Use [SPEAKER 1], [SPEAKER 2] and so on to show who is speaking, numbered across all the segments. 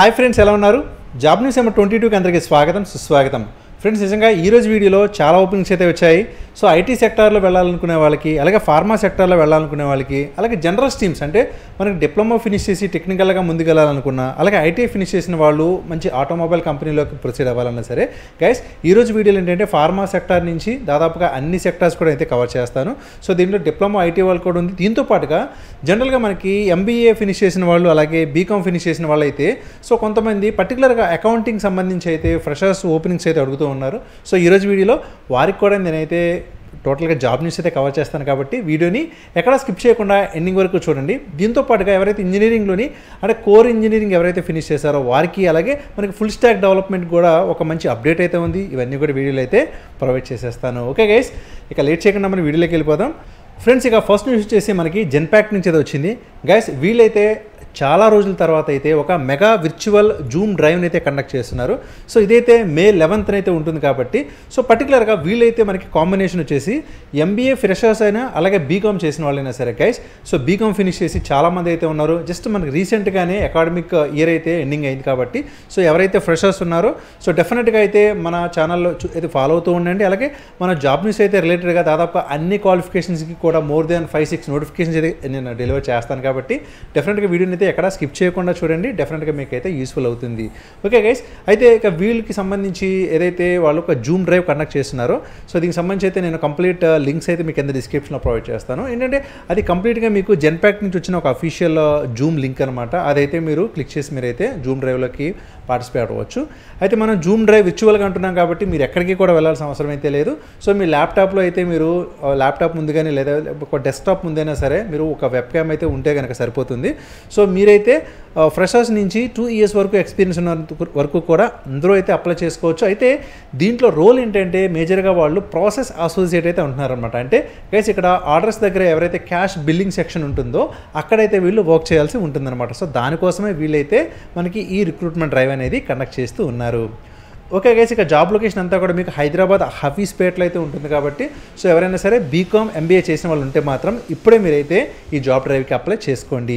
[SPEAKER 1] hi friends ఎలా ఉన్నారు job news number twenty టూకి అందరికీ స్వాగతం సుస్వాగతం ఫ్రెండ్స్ నిజంగా ఈ రోజు వీడియోలో చాలా ఓపెనింగ్స్ అయితే వచ్చాయి సో ఐటీ సెక్టార్లో వెళ్ళాలనుకునే వాళ్ళకి అలాగే ఫార్మా సెక్టార్లో వెళ్ళాలనుకునే వాళ్ళకి అలాగే జనరల్ స్ట్రీమ్స్ అంటే మనకి డిప్లొమా ఫినిష్ చేసి టెక్నికల్గా ముందుకు వెళ్ళాలనుకున్నా అలాగే ఐటీ ఫినిష్ చేసిన వాళ్ళు మంచి ఆటోమొబైల్ కంపెనీలోకి ప్రొసీడ్ అవ్వాలన్నా సరే గైస్ ఈ రోజు వీడియోలో ఏంటంటే ఫార్మా సెక్టార్ నుంచి దాదాపుగా అన్ని సెక్టార్స్ కూడా అయితే కవర్ చేస్తాను సో దీంట్లో డిప్లొమా ఐటీ వాళ్ళు కూడా ఉంది దీంతో పాటుగా జనరల్గా మనకి ఎంబీఏ ఫినిష్ చేసిన వాళ్ళు అలాగే బీకామ్ ఫినిష్ చేసిన వాళ్ళు అయితే సో కొంతమంది పర్టికులర్గా అకౌంటింగ్ సంబంధించి అయితే ఫ్రెషర్స్ ఓపెనింగ్స్ అయితే అడుగుతూ ఉన్నారు సో ఈరోజు వీడియోలో వారికి కూడా నేనైతే టోటల్గా జాబ్ న్యూస్ అయితే కవర్ చేస్తాను కాబట్టి వీడియోని ఎక్కడ స్కిప్ చేయకుండా ఎండింగ్ వరకు చూడండి దీంతో పాటుగా ఎవరైతే ఇంజనీరింగ్లోని అంటే కోర్ ఇంజనీరింగ్ ఎవరైతే ఫినిష్ చేశారో వారికి అలాగే మనకి ఫుల్ స్టాక్ డెవలప్మెంట్ కూడా ఒక మంచి అప్డేట్ అయితే ఉంది ఇవన్నీ కూడా వీడియోలో అయితే ప్రొవైడ్ చేసేస్తాను ఓకే గైస్ ఇక లేట్ చేయకుండా మనం వీడియోలోకి వెళ్ళిపోదాం ఫ్రెండ్స్ ఇక ఫస్ట్ న్యూస్ వచ్చేసి మనకి జెన్పాక్ నుంచి అయితే వచ్చింది గైస్ వీళ్ళైతే చాలా రోజుల తర్వాత అయితే ఒక మెగా విర్చువల్ జూమ్ డ్రైవ్ని అయితే కండక్ట్ చేస్తున్నారు సో ఇదైతే మే లెవెన్త్ అయితే ఉంటుంది కాబట్టి సో పర్టికులర్గా వీళ్ళైతే మనకి కాంబినేషన్ వచ్చేసి ఎంబీఏ ఫ్రెషర్స్ అయినా అలాగే బీకామ్ చేసిన వాళ్ళైనా సరే గైస్ సో బీకామ్ ఫినిష్ చేసి చాలామంది అయితే ఉన్నారు జస్ట్ మనకి రీసెంట్గానే అకాడమిక్ ఇయర్ అయితే ఎండింగ్ అయింది కాబట్టి సో ఎవరైతే ఫ్రెషర్స్ ఉన్నారో సో డెఫినెట్గా అయితే మన ఛానల్లో చూ- అయితే ఫాలో అవుతూ ఉండండి అలాగే మన జాబ్ న్యూస్ అయితే రిలేటెడ్గా దాదాపు అన్ని క్వాలిఫికేషన్స్కి కూడా more than five six notifications అయితే నేను డెలివర్ చేస్తాను కాబట్టి డెఫినెట్గా వీడియోని అయితే ఎక్కడ స్కిప్ చేయకుండా చూడండి డెఫినెట్గా మీకు అయితే యూస్ఫుల్ అవుతుంది ఓకే గైస్ అయితే ఇక వీళ్ళకి సంబంధించి ఏదైతే వాళ్ళు ఒక జూమ్ డ్రైవ్ కండక్ట్ చేస్తున్నారో సో దీనికి సంబంధించి అయితే నేను కంప్లీట్ లింక్స్ అయితే మీకు కింద డిస్క్రిప్షన్లో ప్రొవైడ్ చేస్తాను ఏంటంటే అది కంప్లీట్గా మీకు జెన్పాక్ నుంచి వచ్చిన ఒక అఫీషియల్ జూమ్ లింక్ అనమాట అదైతే మీరు క్లిక్ చేసి మీరైతే జూమ్ డ్రైవ్లోకి పార్టిసిపేట్ అవ్వచ్చు అయితే మనం జూమ్ డ్రైవ్ విర్చువల్గా అంటున్నాం కాబట్టి మీరు ఎక్కడికి కూడా వెళ్ళాల్సిన అవసరం అయితే లేదు సో మీ ల్యాప్టాప్లో అయితే మీరు ఆ, ల్యాప్టాప్ ముందు కానీ లేదా ఒక డెస్క్టాప్ ముందైనా సరే మీరు ఒక వెబ్ క్యామ్ అయితే ఉంటే కనుక సరిపోతుంది సో మీరైతే ఫ్రెషర్స్ నుంచి టూ ఇయర్స్ వరకు ఎక్స్పీరియన్స్ ఉన్న వరకు కూడా అందరూ అయితే అప్లై చేసుకోవచ్చు అయితే దీంట్లో రోల్ ఏంటంటే మేజర్గా వాళ్ళు ప్రాసెస్ అసోసియేట్ అయితే ఉంటున్నారనమాట అంటే గైస్ ఇక్కడ ఆర్డర్స్ దగ్గర ఎవరైతే క్యాష్ బిల్లింగ్ సెక్షన్ ఉంటుందో అక్కడైతే వీళ్ళు వర్క్ చేయాల్సి ఉంటుందన్నమాట సో దానికోసమే వీళ్ళైతే మనకి ఈ రిక్రూట్మెంట్ డ్రైవ్ అనేది కండక్ట్ చేస్తూ ఉన్నారు ఓకే గైస్ ఇక జాబ్ లొకేషన్ అంతా కూడా మీకు హైదరాబాద్ హఫీస్పేట్లో అయితే ఉంటుంది కాబట్టి సో ఎవరైనా సరే బీకామ్ ఎంబీఏ చేసిన వాళ్ళు ఉంటే మాత్రం ఇప్పుడే మీరైతే ఈ జాబ్ డ్రైవ్కి అప్లై చేసుకోండి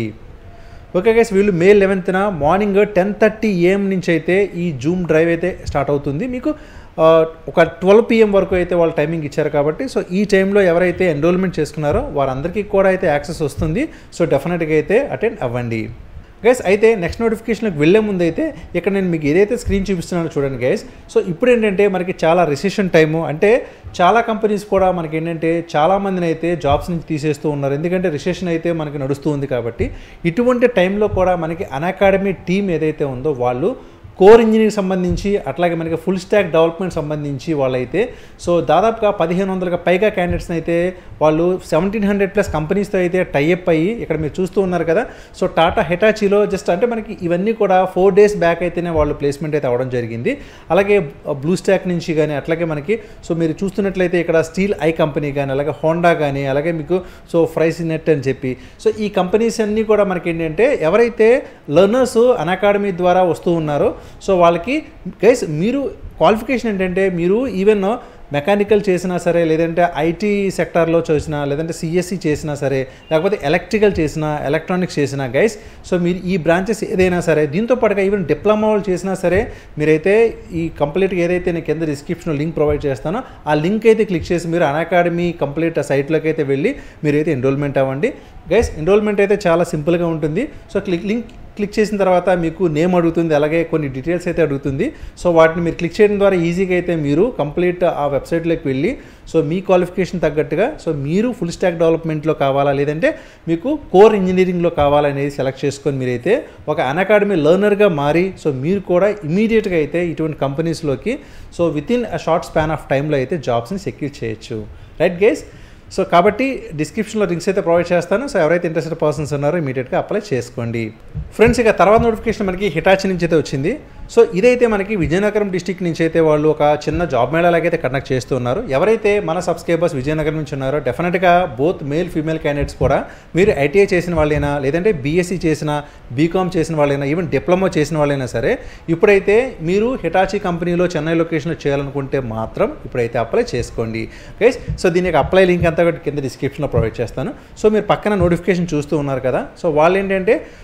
[SPEAKER 1] ఓకే గైస్ వీళ్ళు మే లెవెన్త్న మార్నింగ్ టెన్ థర్టీ ఏఎం నుంచి అయితే ఈ జూమ్ డ్రైవ్ అయితే స్టార్ట్ అవుతుంది మీకు ఆ, ఒక ట్వెల్వ్ పిఎం వరకు అయితే వాళ్ళు టైమింగ్ ఇచ్చారు కాబట్టి సో ఈ టైంలో ఎవరైతే ఎన్రోల్మెంట్ చేసుకున్నారో వారందరికీ కూడా అయితే యాక్సెస్ వస్తుంది సో డెఫినెట్గా అయితే అటెండ్ అవ్వండి గైస్ అయితే నెక్స్ట్ నోటిఫికేషన్కి వెళ్ళే ముందు అయితే ఇక్కడ నేను మీకు ఏదైతే స్క్రీన్ చూపిస్తున్నానో చూడండి గైస్ సో ఇప్పుడు ఏంటంటే మనకి చాలా రిసెషన్ టైము అంటే చాలా కంపెనీస్ కూడా మనకి ఏంటంటే చాలా మందిని అయితే జాబ్స్ నుంచి తీసేస్తూ ఉన్నారు ఎందుకంటే రిసెషన్ అయితే మనకి నడుస్తూ ఉంది కాబట్టి ఇటువంటి టైంలో కూడా మనకి అకాడమీ టీం ఏదైతే ఉందో వాళ్ళు కోర్ ఇంజనీరింగ్ సంబంధించి అట్లాగే మనకి ఫుల్ స్టాక్ డెవలప్మెంట్ సంబంధించి వాళ్ళైతే సో దాదాపుగా పదిహేను వందలకు పైగా క్యాండిడేట్స్ని అయితే వాళ్ళు సెవెంటీన్ హండ్రెడ్ ప్లస్ కంపెనీస్తో అయితే టైఅప్ అయ్యి ఇక్కడ మీరు చూస్తూ ఉన్నారు కదా సో టాటా హెటాచీలో జస్ట్ అంటే మనకి ఇవన్నీ కూడా ఫోర్ డేస్ బ్యాక్ అయితేనే వాళ్ళు ప్లేస్మెంట్ అయితే అవ్వడం జరిగింది అలాగే బ్లూ స్టాక్ నుంచి కానీ అట్లాగే మనకి సో మీరు చూస్తున్నట్లయితే ఇక్కడ స్టీల్ ఐ కంపెనీ కానీ అలాగే హోండా కానీ అలాగే మీకు సో ఫ్రైస్ నెట్ అని చెప్పి సో ఈ కంపెనీస్ అన్నీ కూడా మనకి ఏంటంటే ఎవరైతే లర్నర్స్ అకాడమీ ద్వారా వస్తూ ఉన్నారో సో వాళ్ళకి గైస్ మీరు క్వాలిఫికేషన్ ఏంటంటే మీరు ఈవెన్ మెకానికల్ చేసినా సరే లేదంటే ఐటీ సెక్టార్లో చేసినా లేదంటే సిఎస్సి చేసినా సరే లేకపోతే ఎలక్ట్రికల్ చేసినా ఎలక్ట్రానిక్స్ చేసినా గైస్ సో మీరు ఈ బ్రాంచెస్ ఏదైనా సరే దీంతో పాటుగా ఈవెన్ డిప్లొమా వాళ్ళు చేసినా సరే మీరైతే ఈ కంప్లీట్గా ఏదైతే నేను కింద డిస్క్రిప్షన్లో లింక్ ప్రొవైడ్ చేస్తానో ఆ లింక్ అయితే క్లిక్ చేసి మీరు అకాడమీ కంప్లీట్ సైట్లోకి అయితే వెళ్ళి మీరైతే ఎన్రోల్మెంట్ అవ్వండి గైస్ ఎన్రోల్మెంట్ అయితే చాలా సింపుల్గా ఉంటుంది సో క్లిక్ లింక్ క్లిక్ చేసిన తర్వాత మీకు నేమ్ అడుగుతుంది అలాగే కొన్ని డీటెయిల్స్ అయితే అడుగుతుంది సో వాటిని మీరు క్లిక్ చేయడం ద్వారా ఈజీగా అయితే మీరు కంప్లీట్ ఆ వెబ్సైట్లోకి వెళ్ళి సో మీ క్వాలిఫికేషన్ తగ్గట్టుగా సో మీరు ఫుల్ స్టాక్ డెవలప్మెంట్లో కావాలా లేదంటే మీకు కోర్ ఇంజనీరింగ్లో కావాలా అనేది సెలెక్ట్ చేసుకొని మీరైతే ఒక అకాడమీ లర్నర్గా మారి సో మీరు కూడా ఇమీడియట్గా అయితే ఇటువంటి కంపెనీస్లోకి so with in a short span of టైంలో అయితే జాబ్స్ని సెక్యూర్ చేయొచ్చు రైట్ గైస్ సో కాబట్టి డిస్క్రిప్షన్లో లింక్స్ అయితే ప్రొవైడ్ చేస్తాను సో ఎవరైతే ఇంట్రెస్టెడ్ పర్సన్స్ ఉన్నారో ఇమీడియట్గా అప్లై చేసుకోండి ఫ్రెండ్స్ ఇక తర్వాత నోటిఫికేషన్ మనకి హిటాచి నుంచి అయితే వచ్చింది సో ఇదైతే మనకి విజయనగరం డిస్టిక్ నుంచి అయితే వాళ్ళు ఒక చిన్న జాబ్ మేళాలకైతే కండక్ట్ చేస్తూ ఉన్నారు ఎవరైతే మన సబ్స్క్రైబర్స్ విజయనగరం నుంచి ఉన్నారో డెఫినెట్గా బోత్ మేల్ ఫీమేల్ క్యాండిడేట్స్ కూడా మీరు ఐటీఐ చేసిన వాళ్ళైనా లేదంటే బీఎస్సీ చేసిన బీకామ్ చేసిన వాళ్ళైనా ఈవెన్ డిప్లొమా చేసిన వాళ్ళైనా సరే ఇప్పుడైతే మీరు హిటాచి కంపెనీలో చెన్నై లొకేషన్లో చేయాలనుకుంటే మాత్రం ఇప్పుడైతే అప్లై చేసుకోండి గైస్ సో దీని యొక్క అప్లై లింక్ అంతా కూడా కింద డిస్క్రిప్షన్లో ప్రొవైడ్ చేస్తాను సో మీరు పక్కన నోటిఫికేషన్ చూస్తూ ఉన్నారు కదా సో వాళ్ళు ఏంటంటే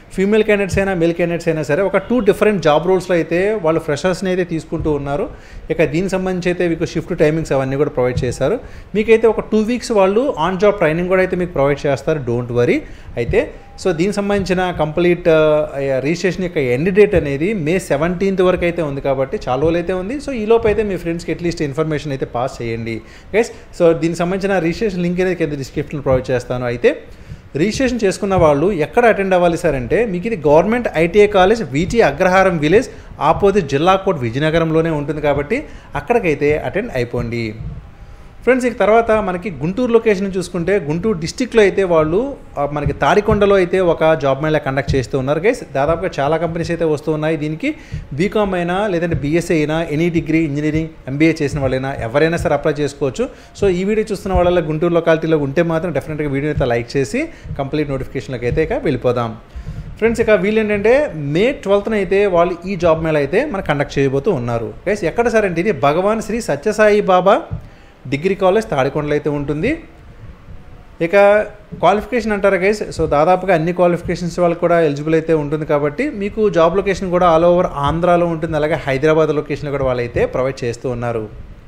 [SPEAKER 1] ఫీమేల్ క్యాండిడేట్స్ అయినా మేల్ క్యాండిడేట్స్ అయినా సరే ఒక టూ డిఫరెంట్ జాబ్ రోల్స్లో అయితే వాళ్ళు ఫ్రెషర్స్ని అయితే తీసుకుంటూ ఉన్నారు ఇక దీనికి సంబంధించి అయితే మీకు షిఫ్ట్ టైమింగ్స్ అవన్నీ కూడా ప్రొవైడ్ చేశారు మీకైతే ఒక టూ వీక్స్ వాళ్ళు ఆన్ జాబ్ ట్రైనింగ్ కూడా అయితే మీకు ప్రొవైడ్ చేస్తారు డోంట్ వరీ అయితే సో దీనికి సంబంధించిన కంప్లీట్ రిజిస్ట్రేషన్ యొక్క ఎండ్ డేట్ అనేది మే సెవెంటీన్త్ వరకు అయితే ఉంది కాబట్టి చాలా రోజులు అయితే ఉంది సో ఈ లోపు అయితే మీ ఫ్రెండ్స్కి అట్లీస్ట్ ఇన్ఫర్మేషన్ అయితే పాస్ చేయండి గైస్ సో దీనికి సంబంధించిన రిజిస్ట్రేషన్ లింక్ అనేది కింద డిస్క్రిప్షన్లో ప్రొవైడ్ చేస్తాను అయితే రిజిస్ట్రేషన్ చేసుకున్న వాళ్ళు ఎక్కడ అటెండ్ అవ్వాలి సార్ అంటే మీకు ఇది government ITI college VT Agraharam village opposite జిల్లా కోట్ విజయనగరంలోనే ఉంటుంది కాబట్టి అక్కడికైతే అటెండ్ అయిపోండి ఫ్రెండ్స్ ఇక తర్వాత మనకి గుంటూరు లొకేషన్ చూసుకుంటే గుంటూరు డిస్టిక్లో అయితే వాళ్ళు ఆ, మనకి తాడికొండలో అయితే ఒక జాబ్ మేళా కండక్ట్ చేస్తూ ఉన్నారు గైస్ దాదాపుగా చాలా కంపెనీస్ అయితే వస్తూ ఉన్నాయి దీనికి బీకామ్ అయినా లేదంటే బీఎస్సీ అయినా ఎనీ డిగ్రీ ఇంజనీరింగ్ ఎంబీఏ చేసిన వాళ్ళైనా ఎవరైనా సరే అప్లై చేసుకోవచ్చు సో ఈ వీడియో చూస్తున్న వాళ్ళ గుంటూరు లొకాలిటీలో ఉంటే మాత్రం డెఫినెట్గా వీడియో అయితే లైక్ చేసి కంప్లీట్ నోటిఫికేషన్లోకి అయితే ఇక వెళ్ళిపోదాం ఫ్రెండ్స్ ఇక వీళ్ళు ఏంటంటే మే ట్వెల్త్న అయితే వాళ్ళు ఈ జాబ్ మేళ అయితే మనకు కండక్ట్ చేయబోతూ ఉన్నారు గైస్ ఎక్కడ సార్ అంటే ఇది భగవాన్ శ్రీ సత్యసాయి బాబా డిగ్రీ కాలేజ్ తాడికొండలో అయితే ఉంటుంది ఇక క్వాలిఫికేషన్ అంటారా గైస్ సో దాదాపుగా అన్ని క్వాలిఫికేషన్స్ వాళ్ళకి కూడా ఎలిజిబుల్ అయితే ఉంటుంది కాబట్టి మీకు జాబ్ లొకేషన్ కూడా ఆల్ ఓవర్ ఆంధ్రాలో ఉంటుంది అలాగే హైదరాబాద్ లొకేషన్ కూడా వాళ్ళైతే ప్రొవైడ్ చేస్తూ ఉన్నారు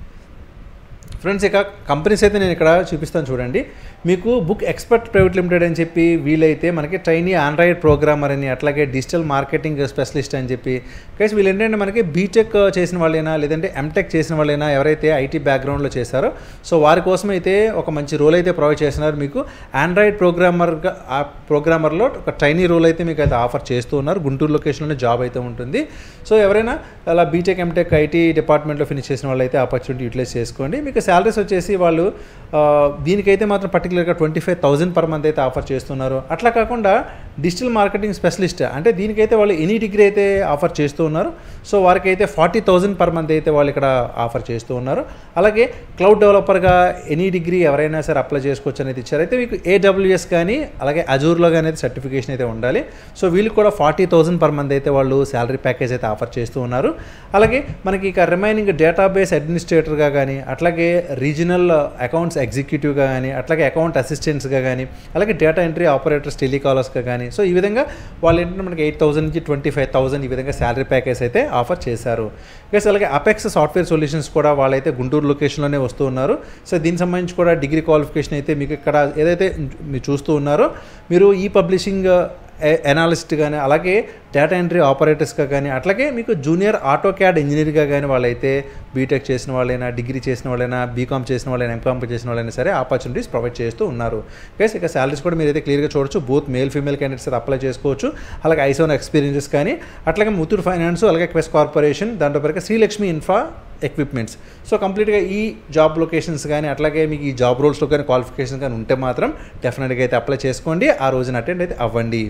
[SPEAKER 1] ఫ్రెండ్స్ ఇక కంపెనీస్ అయితే నేను ఇక్కడ చూపిస్తాను చూడండి మీకు బుక్ ఎక్స్పర్ట్ ప్రైవేట్ లిమిటెడ్ అని చెప్పి వీలైతే మనకి ట్రైనీ ఆండ్రాయిడ్ ప్రోగ్రామర్ అని అట్లాగే డిజిటల్ మార్కెటింగ్ స్పెషలిస్ట్ అని చెప్పి కైస్ వీళ్ళు ఏంటంటే మనకి బీటెక్ చేసిన వాళ్ళైనా లేదంటే ఎంటెక్ చేసిన వాళ్ళైనా ఎవరైతే ఐటీ బ్యాక్గ్రౌండ్లో చేశారో సో వారి కోసం అయితే ఒక మంచి రోల్ అయితే ప్రొవైడ్ చేస్తున్నారు మీకు ఆండ్రాయిడ్ ప్రోగ్రామర్గా ఆ ప్రోగ్రామర్లో ఒక ట్రైనీ రోల్ అయితే మీకు అయితే ఆఫర్ చేస్తూ ఉన్నారు గుంటూరు లొకేషన్లోనే జాబ్ అయితే ఉంటుంది సో ఎవరైనా అలా బీటెక్ ఎంటెక్ ఐటీ డిపార్ట్మెంట్లో ఫినిష్ చేసిన వాళ్ళు అయితే ఆపర్చునిటీ యూటిలైజ్ చేసుకోండి మీకు శాలరీస్ వచ్చేసి వాళ్ళు ఆ, దీనికైతే మాత్రం పర్టికులర్గా twenty five thousand per month అయితే ఆఫర్ చేస్తున్నారు అట్లా కాకుండా డిజిటల్ మార్కెటింగ్ స్పెషలిస్ట్ అంటే దీనికైతే వాళ్ళు ఎనీ డిగ్రీ అయితే ఆఫర్ చేస్తూ ఉన్నారు సో వారికి అయితే ఫార్టీ థౌసండ్ పర్ మంత్ అయితే వాళ్ళు ఇక్కడ ఆఫర్ చేస్తూ ఉన్నారు అలాగే క్లౌడ్ డెవలపర్గా ఎనీ డిగ్రీ ఎవరైనా సరే అప్లై చేసుకోవచ్చు అనేది ఇచ్చారు అయితే మీకు ఏడబ్ల్యూఎస్ కానీ అలాగే అజూర్లో కానీ అయితే సర్టిఫికేషన్ అయితే ఉండాలి సో వీళ్ళకి కూడా ఫార్టీ థౌసండ్ పర్ మంత్ అయితే వాళ్ళు శాలరీ ప్యాకేజ్ అయితే ఆఫర్ చేస్తూ ఉన్నారు అలాగే మనకి ఇక రిమైనింగ్ డేటాబేస్ అడ్మినిస్ట్రేటర్గా కానీ అట్లాగే రీజనల్ అకౌంట్స్ ఎగ్జిక్యూటివ్గా కానీ అట్లాగే అకౌంట్ అసిస్టెంట్స్గా కానీ అలాగే డేటా ఎంట్రీ ఆపరేటర్స్ టెలికాలర్స్గా కానీ సో ఈ విధంగా వాళ్ళు ఏంటంటే మనకి ఎయిట్ థౌసండ్ నుంచి ట్వంటీ ఫైవ్ థౌసండ్ ఈ విధంగా శాలరీ ప్యాకేజ్ అయితే ఆఫర్ చేశారు ప్లస్ అలాగే అపెక్స్ సాఫ్ట్వేర్ సొల్యూషన్స్ కూడా వాళ్ళైతే గుంటూరు లొకేషన్లోనే వస్తూ ఉన్నారు సో దీనికి సంబంధించి కూడా డిగ్రీ క్వాలిఫికేషన్ అయితే మీకు ఇక్కడ ఏదైతే మీరు చూస్తూ ఉన్నారో మీరు ఈ పబ్లిషింగ్ ఎనాలిస్ట్ కానీ అలాగే డేటా ఎంట్రీ ఆపరేటర్స్గా కానీ అట్లాగే మీకు జూనియర్ ఆటో క్యాడ్ ఇంజనీర్గా కానీ వాళ్ళైతే బీటెక్ చేసిన వాళ్ళైనా డిగ్రీ చేసిన వాళ్ళైనా బీకామ్ చేసిన వాళ్ళైనా ఎంకామ్ చేసిన వాళ్ళైనా సరే ఆపర్చునిటీస్ ప్రొవైడ్ చేస్తూ ఉన్నారు గైస్ ఇక శాలరీస్ కూడా మీరైతే క్లియర్గా చూడొచ్చు బూత్ మేల్ ఫీమేల్ క్యాండిడేట్స్ అయితే అప్లై చేసుకోవచ్చు అలాగే ఐసోన్ ఎక్స్పీరియన్సెస్ కానీ అట్లాగే ముత్తూర్ ఫైనాన్స్ అలాగే క్వెస్ట్ కార్పొరేషన్ దాంట్లో పరంగా శ్రీలక్ష్మి ఇన్ఫ్రా ఎక్విప్మెంట్స్ సో కంప్లీట్గా ఈ జాబ్ లొకేషన్స్ కానీ అట్లాగే మీకు ఈ జాబ్ రోల్స్లో కానీ క్వాలిఫికేషన్ కానీ ఉంటే మాత్రం డెఫినెట్గా అయితే అప్లై చేసుకోండి ఆ రోజున అటెండ్ అయితే అవ్వండి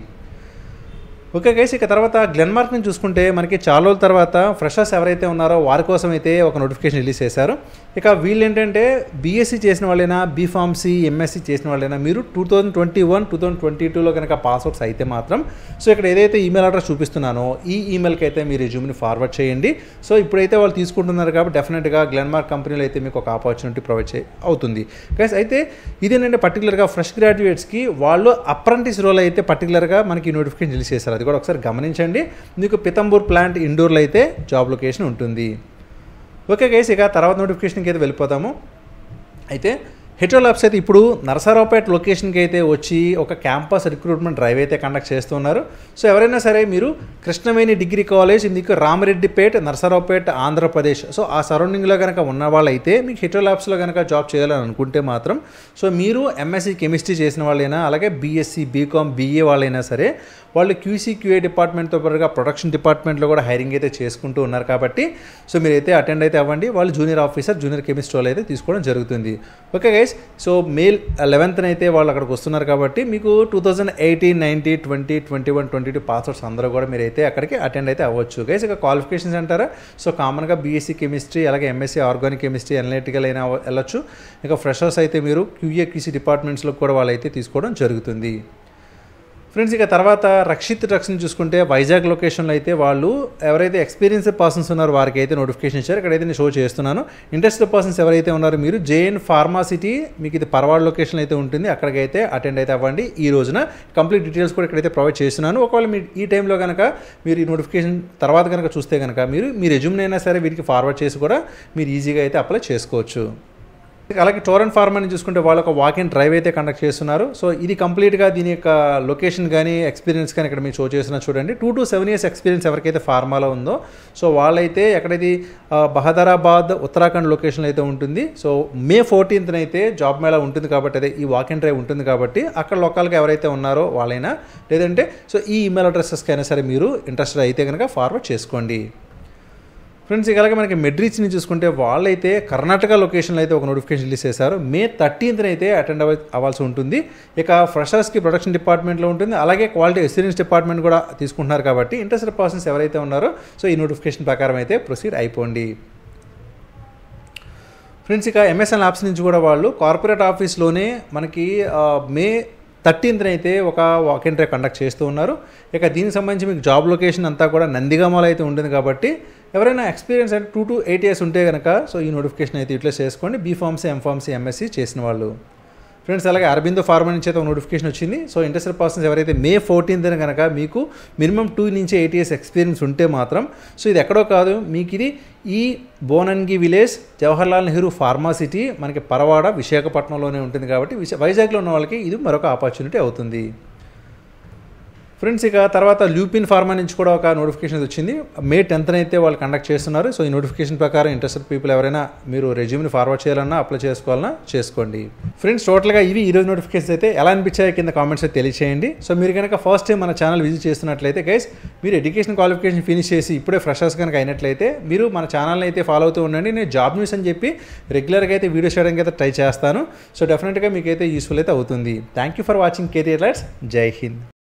[SPEAKER 1] ఓకే గైస్ ఇక తర్వాత గ్లెన్మార్క్ నుంచి చూసుకుంటే మనకి చాలా రోజుల తర్వాత ఫ్రెషర్స్ ఎవరైతే ఉన్నారో వారి కోసం అయితే ఒక నోటిఫికేషన్ రిలీజ్ చేశారు ఇక వీళ్ళు ఏంటంటే బీఎస్సీ చేసిన వాళ్ళైనా బీఫార్మసీ ఎంఎస్సీ చేసిన వాళ్ళైనా మీరు two thousand twenty one two thousand twenty టూలో కనుక పాస్అవుట్స్ అయితే మాత్రం సో ఇక్కడ ఏదైతే ఈమెయిల్ అడ్రస్ చూపిస్తున్నానో ఈ ఈమెయిల్కి అయితే మీ రెజ్యూమ్ని ఫార్వర్డ్ చేయండి సో ఇప్పుడైతే వాళ్ళు తీసుకుంటున్నారు కాబట్టి డెఫినెట్గా గ్లెన్మార్క్ కంపెనీలో అయితే మీకు ఒక ఆపర్చునిటీ ప్రొవైడ్ చే అవుతుంది గైస్ అయితే ఇదేంటంటే పర్టికులర్గా ఫ్రెష్ గ్రాడ్యుయేట్స్కి వాళ్ళు అప్రెంటిస్ రోల్ అయితే పర్టికులర్గా మనకి నోటిఫికేషన్ రిలీజ్ చేశారు అది కూడా ఒకసారి గమనించండి మీకు పితంబూర్ ప్లాంట్ ఇండోర్లో అయితే జాబ్ లొకేషన్ ఉంటుంది ఓకే గైస్ ఇక తర్వాత నోటిఫికేషన్కి అయితే వెళ్ళిపోతాము అయితే హెటో ల్యాబ్స్ అయితే ఇప్పుడు నరసరావుపేట లొకేషన్కి అయితే వచ్చి ఒక క్యాంపస్ రిక్రూట్మెంట్ డ్రైవ్ అయితే కండక్ట్ చేస్తున్నారు సో ఎవరైనా సరే మీరు కృష్ణవేణి డిగ్రీ కాలేజ్ ఇందుకు రామిరెడ్డిపేట నరసరావుపేట ఆంధ్రప్రదేశ్ సో ఆ సరౌండింగ్లో కనుక ఉన్న వాళ్ళైతే మీకు హెటో ల్యాబ్స్లో కనుక జాబ్ చేయాలని అనుకుంటే మాత్రం సో మీరు ఎంఎస్సీ కెమిస్ట్రీ చేసిన వాళ్ళైనా అలాగే బీఎస్సీ బీకామ్ బీఏ వాళ్ళైనా సరే వాళ్ళు క్యూసీ క్యూఏ డిపార్ట్మెంట్తో పాటుగా ప్రొడక్షన్ డిపార్ట్మెంట్లో కూడా హైరింగ్ అయితే చేసుకుంటూ ఉన్నారు కాబట్టి సో మీరైతే అటెండ్ అయితే అవ్వండి వాళ్ళు జూనియర్ ఆఫీసర్ జూనియర్ కెమిస్ట్ వాళ్ళు అయితే తీసుకోవడం జరుగుతుంది ఓకే గైస్ సో మేల్ లెవెన్త్న అయితే వాళ్ళు అక్కడికి వస్తున్నారు కాబట్టి మీకు two thousand eighteen nineteen twenty twenty one twenty two passouts అందరూ కూడా మీరైతే అక్కడికి అటెండ్ అయితే అవ్వచ్చు గైస్ ఇక క్వాలిఫికేషన్స్ అంటారా సో కామన్గా బీఎస్సీ కెమిస్ట్రీ అలాగే ఎంఎస్సీ ఆర్గానిక్ కెమిస్ట్రీ అనలిటికల్ అయినా వెళ్ళొచ్చు ఇక ఫ్రెషర్స్ అయితే మీరు క్యూఏ క్యూసీ డిపార్ట్మెంట్స్లో కూడా వాళ్ళైతే తీసుకోవడం జరుగుతుంది ఫ్రెండ్స్ ఇక తర్వాత రక్షిత్ ట్రక్స్ని చూసుకుంటే వైజాగ్ లొకేషన్లో అయితే వాళ్ళు ఎవరైతే ఎక్స్పీరియన్స్ పర్సన్స్ ఉన్నారో వారికి అయితే నోటిఫికేషన్ ఇచ్చారు ఇక్కడైతే నేను షో చేస్తున్నాను ఇంట్రెస్టెడ్ పర్సన్స్ ఎవరైతే ఉన్నారో మీరు జేఎన్ ఫార్మాసిటీ మీకు ఇది పర్వాడ్ లొకేషన్ అయితే ఉంటుంది అక్కడికైతే అటెండ్ అయితే అవ్వండి ఈ రోజున కంప్లీట్ డీటెయిల్స్ కూడా ఇక్కడైతే ప్రొవైడ్ చేస్తున్నాను ఒకవేళ మీరు ఈ టైంలో కనుక మీరు ఈ నోటిఫికేషన్ తర్వాత కనుక చూస్తే కనుక మీరు మీ రెజ్యూమ్నైనా సరే వీటికి ఫార్వర్డ్ చేసి కూడా మీరు ఈజీగా అయితే అప్లై చేసుకోవచ్చు అలాగే టోర్ అండ్ ఫార్మ్ అని చూసుకుంటే వాళ్ళు ఒక వాక్ ఇన్ డ్రైవ్ అయితే కండక్ట్ చేస్తున్నారు సో ఇది కంప్లీట్గా దీని యొక్క లొకేషన్ కానీ ఎక్స్పీరియన్స్ కానీ ఇక్కడ మీరు షో చేసిన చూడండి two to seven years experience ఎవరికైతే ఫార్మాలో ఉందో సో వాళ్ళైతే ఎక్కడైతే ఆ, బహదరాబాద్ ఉత్తరాఖండ్ లొకేషన్ అయితే ఉంటుంది సో మే ఫోర్టీన్త్న అయితే జాబ్ మేళా ఉంటుంది కాబట్టి అదే ఈ వాక్ ఇన్ డ్రైవ్ ఉంటుంది కాబట్టి అక్కడ లోకల్గా ఎవరైతే ఉన్నారో వాళ్ళైనా లేదంటే సో ఈ ఈమెయిల్ అడ్రస్కి అయినా సరే మీరు ఇంట్రెస్టెడ్ అయితే కనుక ఫార్వర్డ్ చేసుకోండి ఫ్రెండ్స్ ఇక అలాగే మనకి మెడ్రిచ్ని చూసుకుంటే వాళ్ళైతే కర్ణాటక లొకేషన్లో అయితే ఒక నోటిఫికేషన్ రిలీజ్ చేశారు మే థర్టీన్త్న అయితే అటెండ్ అవ అవ్వాల్సి ఉంటుంది ఇక ఫ్రెషర్స్కి ప్రొడక్షన్ డిపార్ట్మెంట్లో ఉంటుంది అలాగే క్వాలిటీ ఎక్స్పీరియన్స్ డిపార్ట్మెంట్ కూడా తీసుకుంటున్నారు కాబట్టి ఇంట్రెస్టెడ్ పర్సన్స్ ఎవరైతే ఉన్నారో సో ఈ నోటిఫికేషన్ ప్రకారం అయితే ప్రొసీడ్ అయిపోండి ఫ్రెండ్స్ ఇక ఎంఎస్ఎన్ ల్యాబ్స్ నుంచి కూడా వాళ్ళు కార్పొరేట్ ఆఫీస్లోనే మనకి ఆ, మే థర్టీన్త్న అయితే ఒక వాక్ ఇన్ డ్రైవ్ కండక్ట్ చేస్తూ ఉన్నారు ఇక దీనికి సంబంధించి మీకు జాబ్ లొకేషన్ అంతా కూడా నందిగామలో అయితే ఉంటుంది కాబట్టి ఎవరైనా ఎక్స్పీరియన్స్ అంటే టూ టు ఎయిట్ ఇయర్స్ ఉంటే కనుక సో ఈ నోటిఫికేషన్ అయితే యూటిలైజ్ చేసుకోండి B pharmacy M pharmacy MSc చేసిన వాళ్ళు ఫ్రెండ్స్ అలాగే అరబిందో ఫార్మా నుంచి అయితే ఒక నోటిఫికేషన్ వచ్చింది సో ఇంట్రెస్టెడ్ పర్సన్స్ ఎవరైతే మే ఫోర్టీన్త్ కనుక మీకు మినిమం టూ నుంచి ఎయిట్ ఇయర్స్ ఎక్స్పీరియన్స్ ఉంటే మాత్రం సో ఇది ఎక్కడో కాదు మీకు ఇది ఈ Bonangi village Jawaharlal Nehru Pharma City మనకి పరవాడ విశాఖపట్నంలోనే ఉంటుంది కాబట్టి విశా వైజాగ్లో ఉన్న వాళ్ళకి ఇది మరొక ఆపర్చునిటీ అవుతుంది ఫ్రెండ్స్ ఇక తర్వాత లూపిన్ ఫార్మా నుంచి కూడా ఒక నోటిఫికేషన్ వచ్చింది మే టెన్త్ అయితే వాళ్ళు కండక్ట్ చేస్తున్నారు సో ఈ నోటిఫికేషన్ ప్రకారం ఇంట్రెస్టెడ్ పీపుల్ ఎవరైనా మీరు రెజ్యూమ్ని ఫార్వర్డ్ చేయాలన్నా అప్లై చేసుకోవాలన్నా చేసుకోండి ఫ్రెండ్స్ టోటల్గా ఇవి ఈరోజు నోటిఫికేషన్స్ అయితే ఎలా అనిపించాయి కింద కామెంట్స్ అయితే తెలియచేయండి సో మీరు కనుక ఫస్ట్ టైం మన ఛానల్ విజిట్ చేస్తున్నట్లయితే గైస్ మీరు ఎడ్యుకేషన్ క్వాలిఫికేషన్ ఫినిష్ చేసి ఇప్పుడే ఫ్రెషర్స్ కనుక అయినట్లయితే మీరు మన ఛానల్ని అయితే ఫాలో అవుతూ ఉండండి నేను జాబ్ న్యూస్ అని చెప్పి రెగ్యులర్గా అయితే వీడియోస్ చేయడానికి అయితే ట్రై చేస్తాను సో డెఫినెట్గా మీకు అయితే యూస్ఫుల్ అయితే అవుతుంది thank you for watching career lights జై హింద్